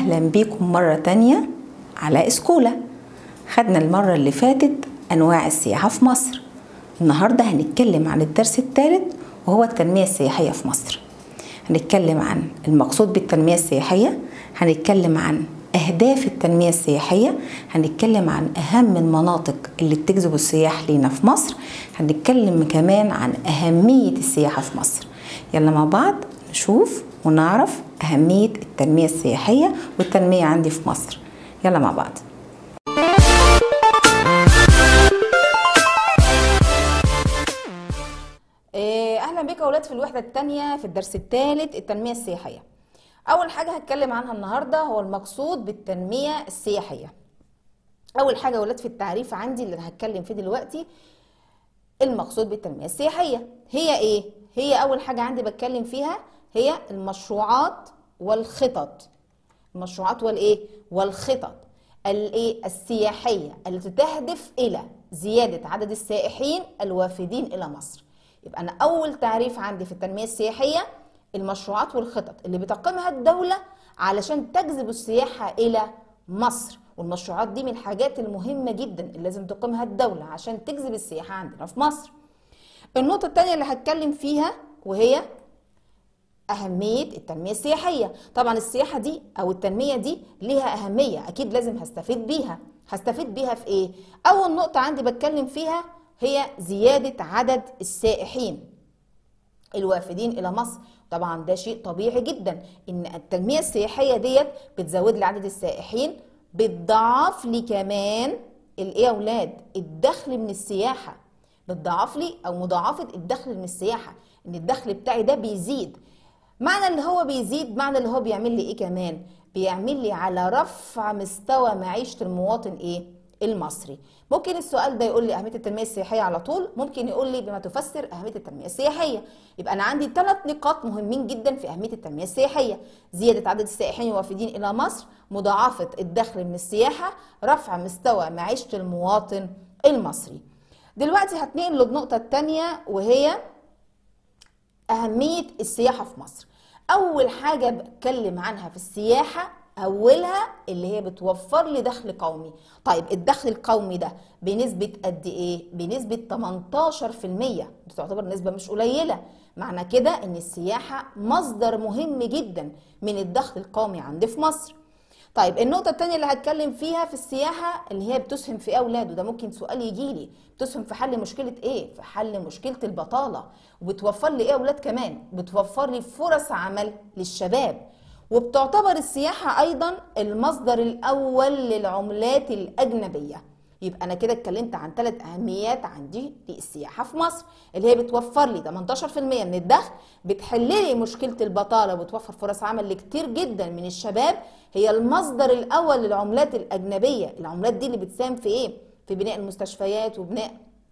أهلا بيكم مرة تانية على إسكولا خدنا المرة اللي فاتت أنواع السياحة في مصر النهاردة هنتكلم عن الدرس الثالث وهو التنمية السياحية في مصر هنتكلم عن المقصود بالتنمية السياحية هنتكلم عن أهداف التنمية السياحية هنتكلم عن أهم المناطق اللي بتجذب السياح لينا في مصر هنتكلم كمان عن أهمية السياحة في مصر يلا مع بعض نشوف ونعرف أهمية التنمية السياحية والتنمية عندي في مصر يلا مع بعض اهلا بك يا اولاد في الوحده الثانيه في الدرس الثالث التنميه السياحيه اول حاجه هتكلم عنها النهارده هو المقصود بالتنميه السياحيه اول حاجه يا اولاد في التعريف عندي اللي هتكلم فيه دلوقتي المقصود بالتنميه السياحيه هي ايه هي اول حاجه عندي بتكلم فيها هي المشروعات والخطط المشروعات والايه والخطط الايه السياحيه التي تهدف الى زياده عدد السائحين الوافدين الى مصر يبقى انا اول تعريف عندي في التنميه السياحيه المشروعات والخطط اللي بتقيمها الدوله علشان تجذب السياحه الى مصر والمشروعات دي من الحاجات المهمه جدا اللي لازم تقيمها الدوله عشان تجذب السياحه عندنا في مصر النقطه الثانيه اللي هتكلم فيها وهي أهمية التنمية السياحية طبعا السياحة دي أو التنمية دي ليها أهمية أكيد لازم هستفيد بيها هستفيد بيها في إيه؟ أول نقطة عندي بتكلم فيها هي زيادة عدد السائحين الوافدين إلى مصر طبعا ده شيء طبيعي جدا إن التنمية السياحية ديت بتزود لي عدد السائحين بتضاعف لي كمان الإيه يا أولاد؟ الدخل من السياحة بتضاعف لي أو مضاعفة الدخل من السياحة إن الدخل بتاعي ده بيزيد معنى اللي هو بيزيد معنى اللي هو بيعمل لي ايه كمان بيعمل لي على رفع مستوى معيشة المواطن ايه المصري ممكن السؤال ده يقول لي اهميه التنميه السياحيه على طول ممكن يقول لي بما تفسر اهميه التنميه السياحيه يبقى انا عندي ثلاث نقاط مهمين جدا في اهميه التنميه السياحيه زياده عدد السائحين الوافدين الى مصر مضاعفه الدخل من السياحه رفع مستوى معيشه المواطن المصري دلوقتي هتنقل للنقطه الثانيه وهي أهمية السياحة في مصر أول حاجة بتكلم عنها في السياحة أولها اللي هي بتوفر لي دخل قومي طيب الدخل القومي ده بنسبة قد إيه؟ بنسبة 18% دي تعتبر نسبة مش قليلة معنى كده إن السياحة مصدر مهم جدا من الدخل القومي عندي في مصر طيب النقطة الثانية اللي هتكلم فيها في السياحة اللي هي بتسهم في ايه اولاده ده ممكن سؤال يجي لي بتسهم في حل مشكلة ايه؟ في حل مشكلة البطالة وبتوفر لي ايه اولاد كمان؟ بتوفر لي فرص عمل للشباب وبتعتبر السياحة ايضا المصدر الاول للعملات الاجنبية يبقى انا كده اتكلمت عن ثلاث اهميات عندي للسياحه في مصر اللي هي بتوفر لي 18% من الدخل بتحل لي مشكله البطاله وبتوفر فرص عمل لكتير جدا من الشباب هي المصدر الاول للعملات الاجنبيه العملات دي اللي بتساهم في ايه في بناء المستشفيات وبناء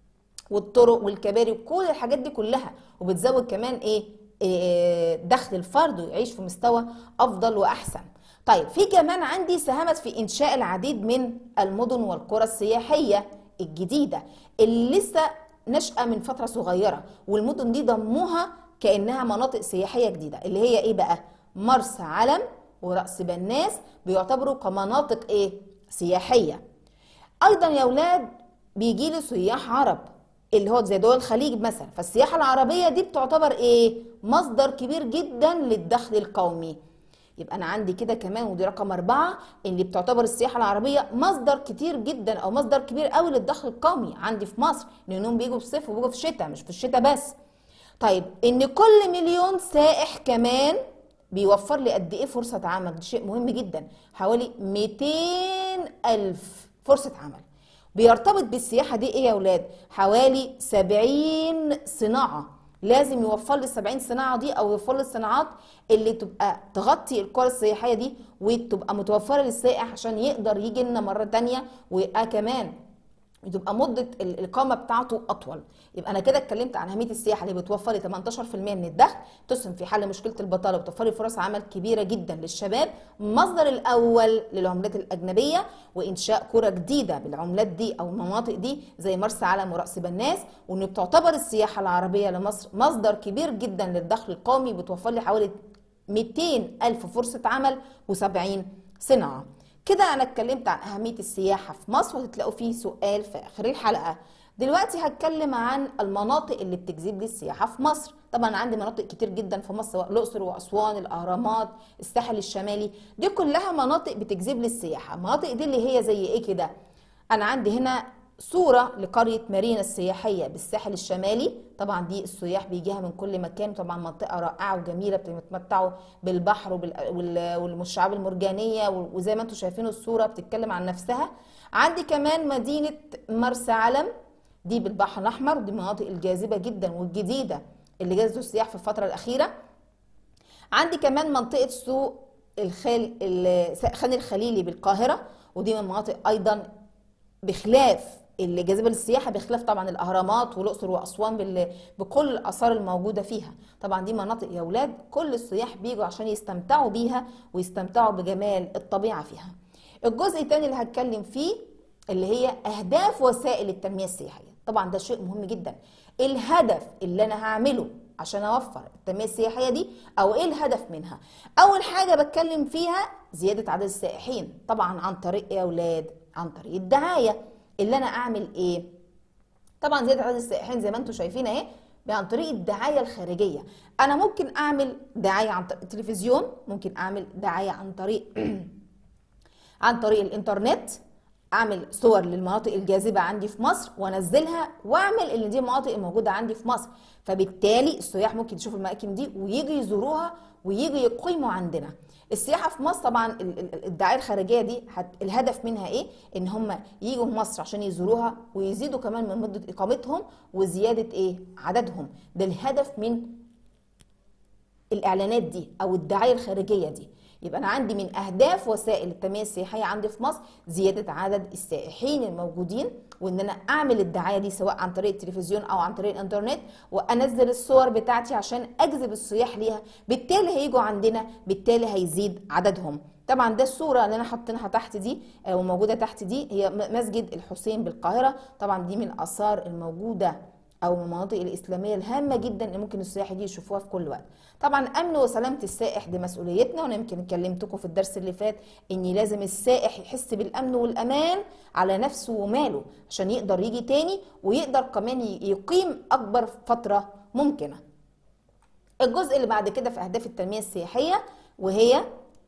والطرق والكباري وكل الحاجات دي كلها وبتزود كمان ايه, إيه دخل الفرد ويعيش في مستوى افضل واحسن طيب في كمان عندي ساهمت في انشاء العديد من المدن والقرى السياحيه الجديده اللي لسه نشأة من فتره صغيره والمدن دي ضموها كانها مناطق سياحيه جديده اللي هي ايه بقى مرسى علم ورأس بناس بيعتبروا كمناطق ايه سياحيه ايضا يا اولاد بيجي لي سياح عرب اللي هو زي دول الخليج مثلا فالسياحه العربيه دي بتعتبر ايه مصدر كبير جدا للدخل القومي يبقى انا عندي كده كمان ودي رقم أربعة اللي بتعتبر السياحة العربية مصدر كتير جدا أو مصدر كبير قوي للدخل القومي عندي في مصر لأنهم بيجوا في الصيف وبيجوا في الشتاء مش في الشتاء بس طيب إن كل مليون سائح كمان بيوفر لي قد إيه فرصة عمل ده شيء مهم جدا حوالي 200 ألف فرصة عمل بيرتبط بالسياحة دي إيه يا أولاد؟ حوالي 70 صناعة لازم يوفر لي 70 صناعه دي او يوفر لي الصناعات اللي تبقى تغطي القرى السياحيه دي وتبقى متوفره للسائح عشان يقدر يجي لنا مره تانية ويبقى كمان تبقى مده الاقامه بتاعته اطول يبقى انا كده اتكلمت عن اهميه السياحه اللي بتوفر لي 18% من الدخل تسهم في حل مشكله البطاله وتوفر لي فرص عمل كبيره جدا للشباب المصدر الاول للعملات الاجنبيه وانشاء قرى جديده بالعملات دي او المناطق دي زي مرسى علم وراس بناس وان بتعتبر السياحه العربيه لمصر مصدر كبير جدا للدخل القومي بتوفر لي حوالي 200 ألف فرصة عمل و70 صناعة كده انا اتكلمت عن اهمية السياحة في مصر وهتلاقوا فيه سؤال في اخر الحلقة دلوقتي هتكلم عن المناطق اللي بتجذب لي السياحة في مصر طبعا عندي مناطق كتير جدا في مصر الاقصر واسوان الاهرامات الساحل الشمالي دي كلها مناطق بتجذب لي السياحة المناطق دي اللي هي زي ايه كده انا عندي هنا صورة لقرية مارينا السياحية بالساحل الشمالي طبعا دي السياح بيجيها من كل مكان طبعا منطقة رائعة وجميلة بتتمتعوا بالبحر والشعاب المرجانية وزي ما انتم شايفين الصورة بتتكلم عن نفسها عندي كمان مدينة مرسى علم دي بالبحر الأحمر ودي مناطق الجاذبة جدا والجديدة اللي جذبوا السياح في الفترة الأخيرة عندي كمان منطقة سوق الخال خان الخليلي بالقاهرة ودي من المناطق أيضا بخلاف اللي جاذبه للسياحه بخلاف طبعا الاهرامات والاقصر واسوان بكل الاثار الموجوده فيها طبعا دي مناطق يا اولاد كل السياح بيجوا عشان يستمتعوا بيها ويستمتعوا بجمال الطبيعه فيها الجزء الثاني اللي هتكلم فيه اللي هي اهداف وسائل التنميه السياحيه طبعا ده شيء مهم جدا الهدف اللي انا هعمله عشان اوفر التنميه السياحيه دي او ايه الهدف منها اول حاجه بتكلم فيها زياده عدد السائحين طبعا عن طريق ايه يا اولاد عن طريق الدعايه اللي انا اعمل ايه طبعا زياده عدد السائحين زي ما انتم شايفين اهي عن طريق الدعايه الخارجيه انا ممكن اعمل دعايه عن طريق التلفزيون ممكن اعمل دعايه عن طريق عن طريق الانترنت اعمل صور للمناطق الجاذبه عندي في مصر وانزلها واعمل اللي دي المناطق الموجوده عندي في مصر فبالتالي السياح ممكن يشوفوا الاماكن دي ويجوا يزوروها ويجوا يقيموا عندنا السياحه في مصر طبعا الدعايه الخارجيه دي الهدف منها ايه ان هم يجوا مصر عشان يزوروها ويزيدوا كمان من مده اقامتهم وزياده ايه عددهم ده الهدف من الاعلانات دي او الدعايه الخارجيه دي يبقى انا عندي من اهداف وسائل التنميه السياحيه عندي في مصر زياده عدد السائحين الموجودين وان انا اعمل الدعايه دي سواء عن طريق التلفزيون او عن طريق الانترنت وانزل الصور بتاعتي عشان اجذب السياح ليها بالتالي هيجوا عندنا بالتالي هيزيد عددهم طبعا ده الصوره اللي انا حاطينها تحت دي وموجوده تحت دي هي مسجد الحسين بالقاهره طبعا دي من الاثار الموجوده او من المناطق الاسلاميه الهامه جدا اللي ممكن السياح يجي يشوفوها في كل وقت طبعا امن وسلامه السائح دي مسؤوليتنا وانا يمكن كلمتكم في الدرس اللي فات ان لازم السائح يحس بالامن والامان على نفسه وماله عشان يقدر يجي تاني ويقدر كمان يقيم اكبر فتره ممكنه الجزء اللي بعد كده في اهداف التنميه السياحيه وهي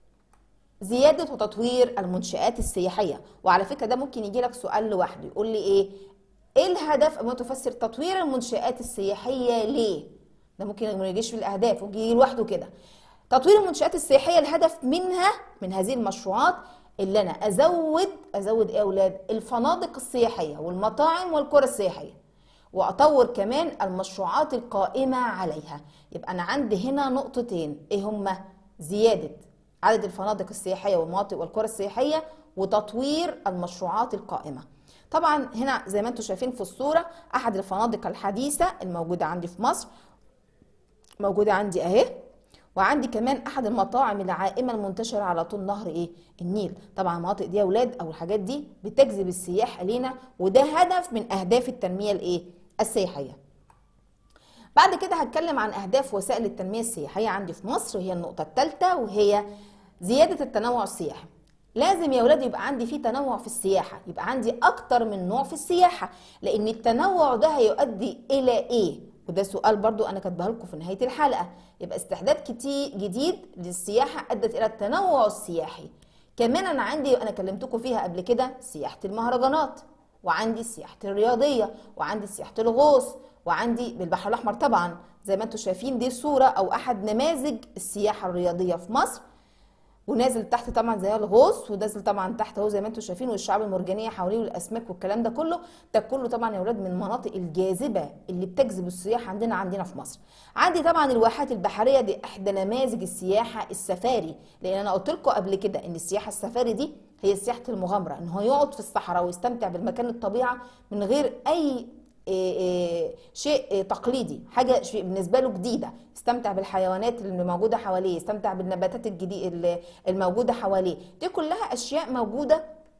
زياده وتطوير المنشات السياحيه وعلى فكره ده ممكن يجي لك سؤال لوحده يقول لي ايه ايه الهدف اما تفسر تطوير المنشآت السياحية ليه؟ ده ممكن ما يجيش في الاهداف ويجي لوحده كده. تطوير المنشآت السياحية الهدف منها من هذه المشروعات اللي انا ازود ازود ايه يا اولاد؟ الفنادق السياحية والمطاعم والقرى السياحية. واطور كمان المشروعات القائمة عليها. يبقى انا عندي هنا نقطتين ايه هما؟ زيادة عدد الفنادق السياحية والمناطق والقرى السياحية وتطوير المشروعات القائمة. طبعا هنا زي ما انتم شايفين في الصوره احد الفنادق الحديثه الموجوده عندي في مصر موجوده عندي اهي وعندي كمان احد المطاعم العائمه المنتشره على طول نهر ايه النيل طبعا المناطق دي يا اولاد او الحاجات دي بتجذب السياح الينا وده هدف من اهداف التنميه الايه السياحيه بعد كده هتكلم عن اهداف وسائل التنميه السياحيه عندي في مصر وهي النقطه الثالثه وهي زياده التنوع السياحي لازم يا ولاد يبقى عندي فيه تنوع في السياحه يبقى عندي اكتر من نوع في السياحه لان التنوع ده هيؤدي الى ايه وده سؤال برضو انا كاتبه لكم في نهايه الحلقه يبقى استحداث كتير جديد للسياحه ادت الى التنوع السياحي كمان انا عندي انا كلمتكم فيها قبل كده سياحه المهرجانات وعندي سياحه الرياضيه وعندي سياحه الغوص وعندي بالبحر الاحمر طبعا زي ما انتم شايفين دي صوره او احد نماذج السياحه الرياضيه في مصر ونازل تحت طبعا زي الغوص ونازل طبعا تحت اهو زي ما انتم شايفين والشعاب المرجانيه حواليه والاسماك والكلام ده كله ده كله طبعا يا اولاد من المناطق الجاذبه اللي بتجذب السياح عندنا عندنا في مصر عندي طبعا الواحات البحريه دي احدى نماذج السياحه السفاري لان انا قلت لكم قبل كده ان السياحه السفاري دي هي سياحه المغامره ان هو يقعد في الصحراء ويستمتع بالمكان الطبيعه من غير اي إيه إيه شيء إيه تقليدي حاجه شيء بالنسبه له جديده يستمتع بالحيوانات اللي موجوده حواليه يستمتع بالنباتات الجديد الموجوده حواليه دي كلها اشياء موجوده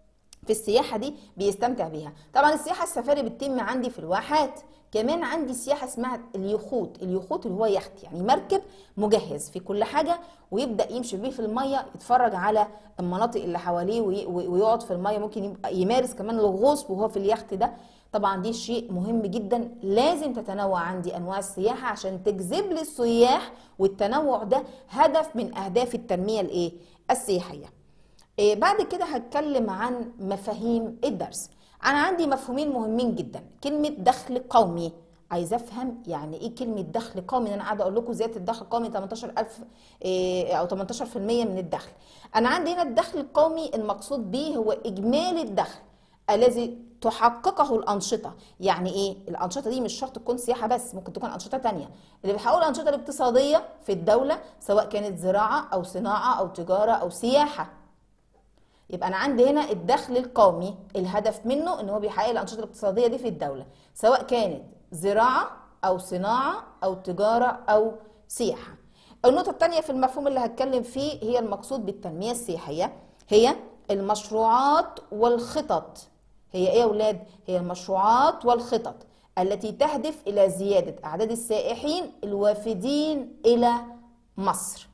في السياحه دي بيستمتع بيها طبعا السياحه السفاري بتتم عندي في الواحات كمان عندي سياحه اسمها اليخوت اليخوت اللي هو يخت يعني مركب مجهز في كل حاجه ويبدا يمشي بيه في الميه يتفرج على المناطق اللي حواليه وي- وي- ويقعد في الميه ممكن يبقى يمارس كمان الغوص وهو في اليخت ده طبعا دي شيء مهم جدا لازم تتنوع عندي انواع السياحه عشان تجذب لي السياح والتنوع ده هدف من اهداف التنميه الايه السياحيه إيه بعد كده هتكلم عن مفاهيم الدرس انا عندي مفهومين مهمين جدا كلمه دخل قومي عايزه افهم يعني ايه كلمه دخل قومي انا قاعده اقول لكم زياده الدخل القومي 18000 إيه او 18% من الدخل انا عندي هنا الدخل القومي المقصود به هو اجمالي الدخل الذي تحققه الأنشطة يعني إيه؟ الأنشطة دي مش شرط تكون سياحة بس ممكن تكون أنشطة تانية اللي بيحققوا الأنشطة الاقتصادية في الدولة سواء كانت زراعة أو صناعة أو تجارة أو سياحة يبقى انا عندي هنا الدخل القومي الهدف منه ان هو بيحقق الانشطه الاقتصاديه دي في الدوله سواء كانت زراعه او صناعه او تجاره او سياحه النقطه الثانيه في المفهوم اللي هتكلم فيه هي المقصود بالتنميه السياحيه هي المشروعات والخطط هي ايه يا اولاد هي المشروعات والخطط التي تهدف الى زياده اعداد السائحين الوافدين الى مصر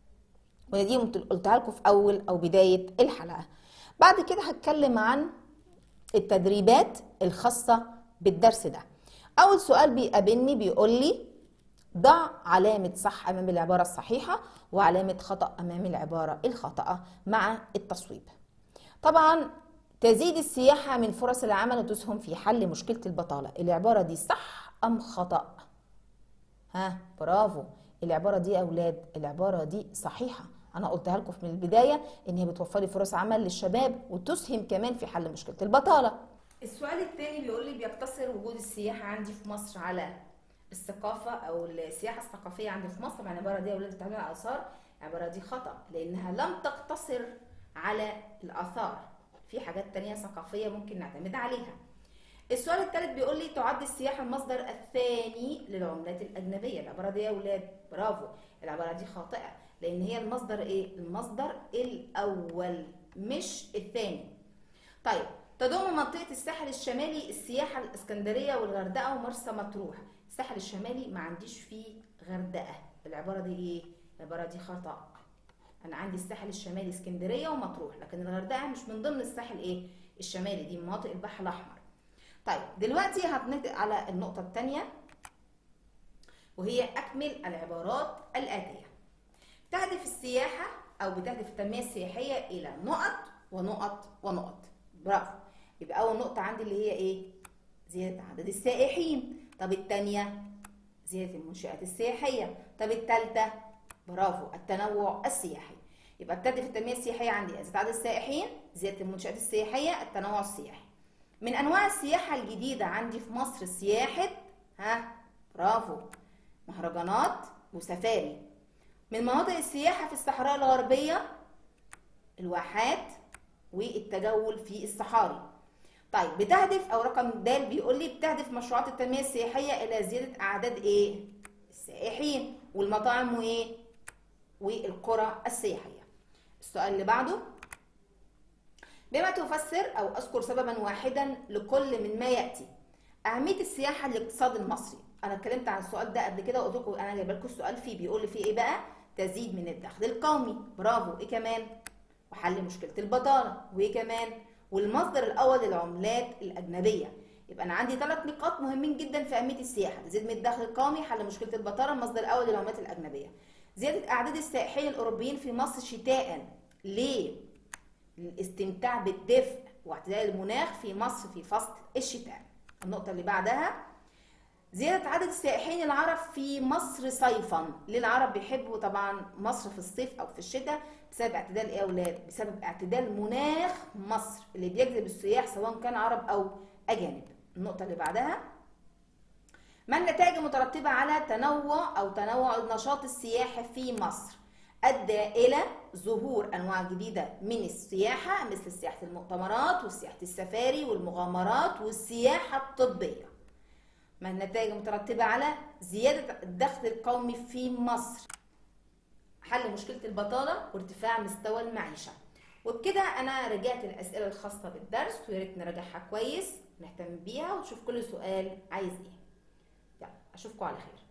ودي قلتها لكم في اول او بدايه الحلقه بعد كده هتكلم عن التدريبات الخاصه بالدرس ده اول سؤال بيقابلني بيقول لي ضع علامة صح أمام العبارة الصحيحة وعلامة خطأ أمام العبارة الخاطئة مع التصويب طبعا تزيد السياحة من فرص العمل وتسهم في حل مشكلة البطالة العبارة دي صح أم خطأ ها برافو العبارة دي يا أولاد العبارة دي صحيحة أنا قلتها لكم من البداية إن هي بتوفر فرص عمل للشباب وتسهم كمان في حل مشكلة البطالة السؤال الثاني بيقول لي بيقتصر وجود السياحة عندي في مصر على الثقافة أو السياحة الثقافية عندي في مصر طبعا العبارة دي يا أولاد بتعمل على الآثار العبارة دي خطأ لأنها لم تقتصر على الآثار في حاجات تانية ثقافية ممكن نعتمد عليها السؤال الثالث بيقول لي تعد السياحة المصدر الثاني للعملات الأجنبية العبارة دي يا أولاد برافو العبارة دي خاطئة لأن هي المصدر إيه؟ المصدر الأول مش الثاني طيب تضم منطقة الساحل الشمالي السياحة الإسكندرية والغردقة ومرسى مطروح الساحل الشمالي ما عنديش فيه غردقة العبارة دي إيه؟ العبارة دي خطأ أنا عندي الساحل الشمالي اسكندرية ومطروح لكن الغردقة مش من ضمن الساحل إيه؟ الشمالي دي مناطق البحر الأحمر طيب دلوقتي هننتقل على النقطة الثانية وهي أكمل العبارات الآتية تهدف السياحة أو بتهدف التنمية السياحية إلى نقط ونقط ونقط برافو يبقى أول نقطة عندي اللي هي إيه؟ زيادة عدد السائحين طب الثانية زيادة المنشآت السياحية طب الثالثة برافو التنوع السياحي يبقى بتهدف التنمية السياحية عندي زيادة عدد السائحين زيادة المنشآت السياحية التنوع السياحي من انواع السياحه الجديده عندي في مصر سياحه ها برافو مهرجانات وسفاري من مناطق السياحه في الصحراء الغربيه الواحات والتجول في الصحاري طيب بتهدف او رقم د بيقول لي بتهدف مشروعات التنميه السياحيه الى زياده اعداد ايه السائحين والمطاعم وايه والقرى السياحيه السؤال اللي بعده بما تفسر او اذكر سببا واحدا لكل من ما ياتي اهميه السياحه للاقتصاد المصري انا اتكلمت عن السؤال ده قبل كده وقلت لكم انا جايبه لكم السؤال فيه بيقول لي فيه ايه بقى تزيد من الدخل القومي برافو ايه كمان وحل مشكله البطاله وايه كمان والمصدر الاول للعملات الاجنبيه يبقى انا عندي ثلاث نقاط مهمين جدا في اهميه السياحه تزيد من الدخل القومي حل مشكله البطاله المصدر الاول للعملات الاجنبيه زياده اعداد السائحين الاوروبيين في مصر شتاء ليه للاستمتاع بالدفء واعتدال المناخ في مصر في فصل الشتاء النقطة اللي بعدها زيادة عدد السائحين العرب في مصر صيفا ليه العرب بيحبوا طبعا مصر في الصيف او في الشتاء بسبب اعتدال ايه يا اولاد بسبب اعتدال مناخ مصر اللي بيجذب السياح سواء كان عرب او اجانب النقطة اللي بعدها ما النتائج المترتبة على تنوع او تنوع النشاط السياحي في مصر أدى إلى ظهور أنواع جديدة من السياحة مثل سياحة المؤتمرات وسياحة السفاري والمغامرات والسياحة الطبية ما النتائج المترتبة على زيادة الدخل القومي في مصر حل مشكلة البطالة وارتفاع مستوى المعيشة وبكده انا رجعت الاسئله الخاصه بالدرس ويا ريت نراجعها كويس نهتم بيها ونشوف كل سؤال عايز ايه يلا اشوفكم على خير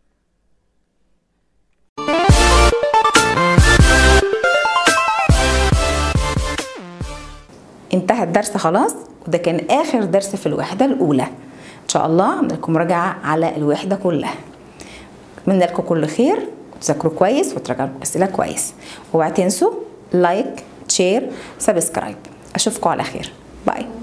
انتهى الدرس خلاص وده كان اخر درس في الوحده الاولى ان شاء الله عملنا لكم مراجعه على الوحده كلها اتمنى لكم كل خير تذاكروا كويس وتراجعوا الاسئله كويس واوعوا تنسوا لايك شير سبسكرايب اشوفكم على خير باي